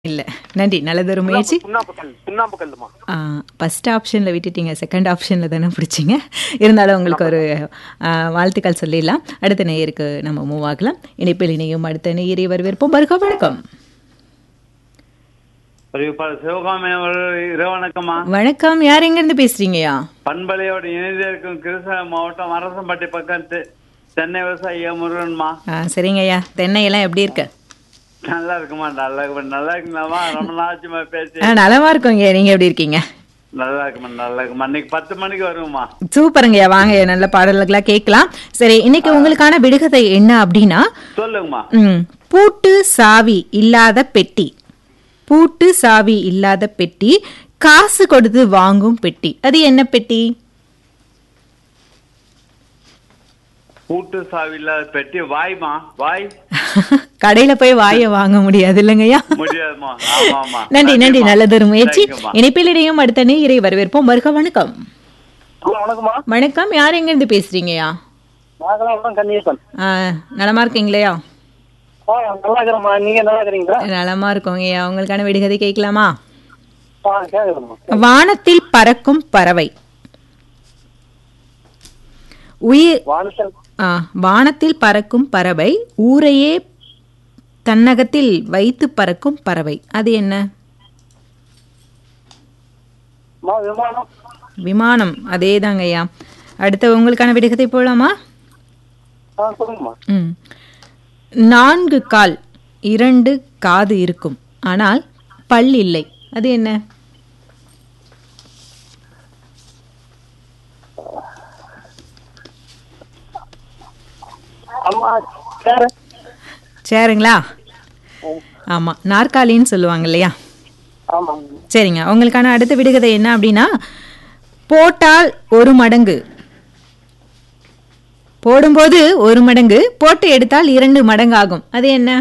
இல்ல நன்றி நல்லதொரு முயற்சி சுண்ணாம்பு கல் சுண்ணாம்பு கல்லுமா ஃபர்ஸ்ட் ஆப்ஷனில் விட்டுட்டீங்க செகண்ட் ஆப்ஷனில் தானே பிடிச்சிங்க இருந்தாலும் உங்களுக்கு ஒரு ஆ, வாழ்த்துக்கள் சொல்லிடலாம் அடுத்த நேயருக்கு நம்ம மூவ் ஆகலாம் இணைப்பில் இணையும் அடுத்த நேயரை வரவேற்போம் வருக வணக்கம் அறிவிப்பாளர் சிவகாமி அவர்கள் இரவணக்கமா வணக்கம் யார் எங்கேருந்து பேசுறீங்கயா பண்பலையோடு இணைந்து இருக்கும் கிருஷ்ணகிரி மாவட்டம் அரசம்பட்டி பக்கம் தெ- தென்னை விவசாயி ஏ. முருகன்மா ஆ சரிங்கய்யா தென்னையெல்லாம் எப்படி இருக்கு நல்லா இருக்குமா நல்லா இருக்கு நல்லா இருக்குமாமா ரொம்ப நாச்சுமா பேசி ஆ நலமா இருக்கோங்க நீங்க எப்படி இருக்கீங்க நல்லா இருக்குமா நல்லா இருக்குமா இன்னைக்கு பத்து மணிக்கு வருவோம்மா சூப்பருங்கய்யா வாங்க நல்ல பாடல்களா கேட்கலாம் சரி இன்னைக்கு உங்களுக்கான விடுகதை என்ன அப்படின்னா சொல்லுங்கம்மா ம், பூட்டு சாவி இல்லாத பெட்டி பூட்டு சாவி இல்லாத பெட்டி காசு கொடுத்து வாங்கும் பெட்டி அது என்ன பெட்டி கூட்டு சாவி இல்லாத பெட்டி வாய்மா வாய் கடையில போய் வாயை வாங்க முடியாது இல்லைங்கய்யா முடியாதுமா ஆமாமா நன்றி நன்றி நன்றிம்மா. நல்லதொரு முயற்சி தேங்க்யூம்மா. இணைப்பிலிடையும் அடுத்த நீரை வரவேற்போம் வருக வணக்கம் ஹலோ வணக்கம்மா வணக்கம் யார் எங்க இருந்து பேசுறீங்கய்யா நாகலாம் கன்னியப்பன் ஆ, நலமா இருக்கீங்களா ஆ நல்லா இருக்கிறேம்மா நீங்க நல்லா இருக்கிறீங்களா நலமா இருக்கோங்கய்யா உங்களுக்கான விடுகதை கேட்கலாமா ஆ கேட்குறேம்மா வானத்தில் பறக்கும் பறவை உயிர் வானசல் ஆ, வானத்தில் பறக்கும் பறவை ஊரையே தன்னகத்தில் வைத்து பறக்கும் பறவை அது என்ன மா விமானம் விமானம் அதே ஐயா அடுத்த உங்களுக்கான விடுகதை போலாமா ஆ சொல்லுங்கம்மா ம் நான்கு கால் இரண்டு காது இருக்கும் ஆனால் பல் இல்லை அது என்ன அம்மா வேற சேருங்களா ஆமா நாற்காலின்னு சொல்லுவாங்க இல்லையா ஆமாம் சரிங்க உங்களுக்கான அடுத்த விடுகதை என்ன அப்படின்னா போட்டால் ஒரு மடங்கு போடும்போது ஒரு மடங்கு போட்டு எடுத்தால் இரண்டு மடங்கு ஆகும் அது என்ன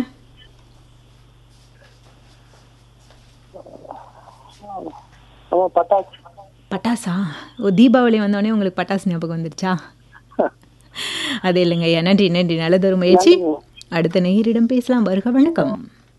ஆமா பட்டாசு பட்டாசா ஓ தீபாவளி வந்தோடனே உங்களுக்கு பட்டாசு ஞாபகம் வந்துருச்சா அது இல்லைங்க ஐயா நன்றி நன்றி நல்லதொரு முயற்சி அடுத்த நேயரிடம் பேசலாம் வருக வணக்கம்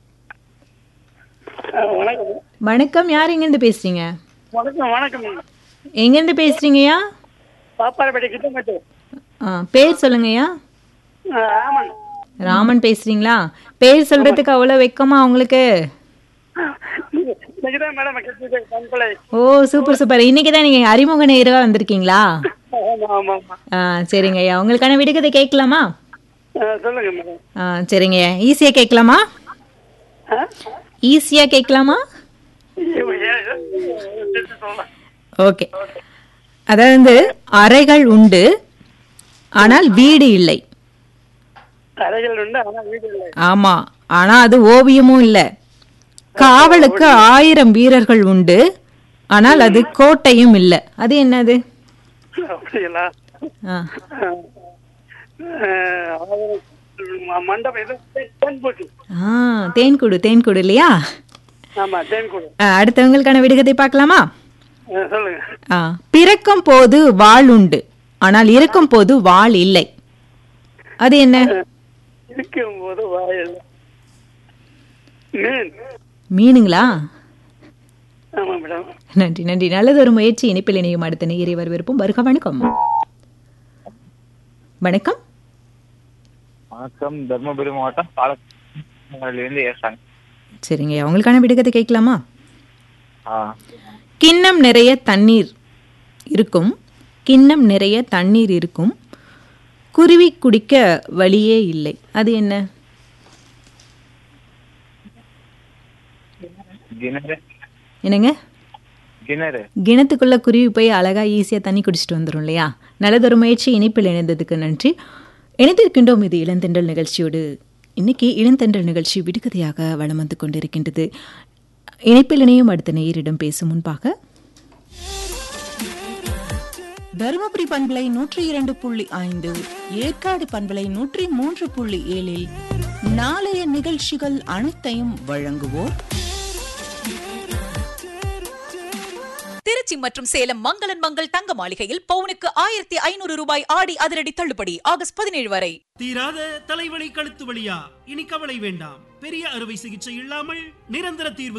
வணக்கம் வணக்கம் யார் எங்கேருந்து பேசுறீங்க வணக்கம் வணக்கம் எங்கேருந்து பேசுறீங்கய்யா பாப்பாரப்பேட்டை கிட்ட மட்டும் ஆ பேர் சொல்லுங்கய்யா ஆமாங்க ராமன் பேசுறீங்களா பேர் சொல்றதுக்கு அவ்வளோ வெக்கமா உங்களுக்கு இன்னைக்கு தான் மேடம் கிட்ட பண்பலை ஓ சூப்பர் சூப்பர் இன்னைக்கு தான் நீங்க அறிமுக நேரவா வந்திருக்கீங்களா ஆமா ஆமா ஆமா ஆ சரிங்க ஐயா உங்களுக்கான விடுகதை கேட்கலாமா ஆ, சொல்லுங்க மேடம் ஆ சரிங்க ஐயா ஈஸியா கேட்கலாமா ஆ? ஈஸியா கேட்கலாமா ஐயோ, ஏன், ஏன், சொல்லலாம். ஓகே அதாவது அறைகள் உண்டு ஆனால் வீடு இல்லை அறைகள் உண்டு ஆனா வீடு இல்லை ஆமா ஆனா அது ஓவியமும் இல்லை காவலுக்கு ஆயிரம் வீரர்கள் உண்டு ஆனால் அது கோட்டையும் இல்லை அது என்னது அப்படிங்களா ஆ ஆஹ் அதாவது ம- மண்டபம் இது தேன்பூட்டி ஆ தேன்கூடு தேன்கூடு இல்லையா ஆமா தேன்கூடு ஆ, அடுத்தவங்களுக்கான விடுகதை பார்க்கலாமா ஆஹ் சொல்லுங்க ஆ, பிறக்கும் போது வாள் உண்டு ஆனால் இருக்கும் போது வாள் இல்லை அது என்ன இருக்கும் போது வாயில் மீன் மீனுங்களா ஆமா மேடம் நன்றி நன்றி நல்லது ஒரு முயற்சி இணைப்பில் இணையும் அடுத்த நேயரை வரவேற்போம் வருக வணக்கம் வணக்கம் வணக்கம் தர்மபுரி மாவட்டம் பாலக்காடுலேருந்து ஏசாங்க சரிங்க அவங்களுக்கான விடுகதை கேட்கலாமா ஆ கிண்ணம் நிறைய தண்ணீர் இருக்கும் கிண்ணம் நிறைய தண்ணீர் இருக்கும் குருவி குடிக்க வழியே இல்லை அது என்ன கிணறு என்னங்க கிணறு கிணத்துக்குள்ள குருவி போய் அழகா ஈஸியா தண்ணி குடிச்சிட்டு வந்துரும் இல்லையா நல்லதொரு முயற்சி இணைப்பில் இணைந்ததுக்கு நன்றி இணைந்திருக்கின்றோம் இது இளந்தென்றல் நிகழ்ச்சியோடு இன்னைக்கு இளந்தென்றல் நிகழ்ச்சி விடுகதையாக வலம் வந்து கொண்டிருக்கின்றது இணைப்பில் இணையும் அடுத்த நேயரிடம் பேசும் முன்பாக தருமபுரி பண்பலை நூற்றி இரண்டு புள்ளி ஐந்து ஏற்காடு பண்பலை நூற்றி மூன்று புள்ளி ஏழில் நாளைய நிகழ்ச்சிகள் அனைத்தையும் வழங்குவோர் திருச்சி மற்றும் சேலம் மங்களன் மங்கள் தங்க மாளிகையில் பவுனுக்கு ஆயிரத்தி ஐநூறு ரூபாய் ஆடி அதிரடி தள்ளுபடி ஆகஸ்ட் பதினேழு வரை தீராத தலைவலி கழுத்து வலியா இனி கவலை வேண்டாம் பெரிய அறுவை சிகிச்சை இல்லாமல் நிரந்தர தீர்வு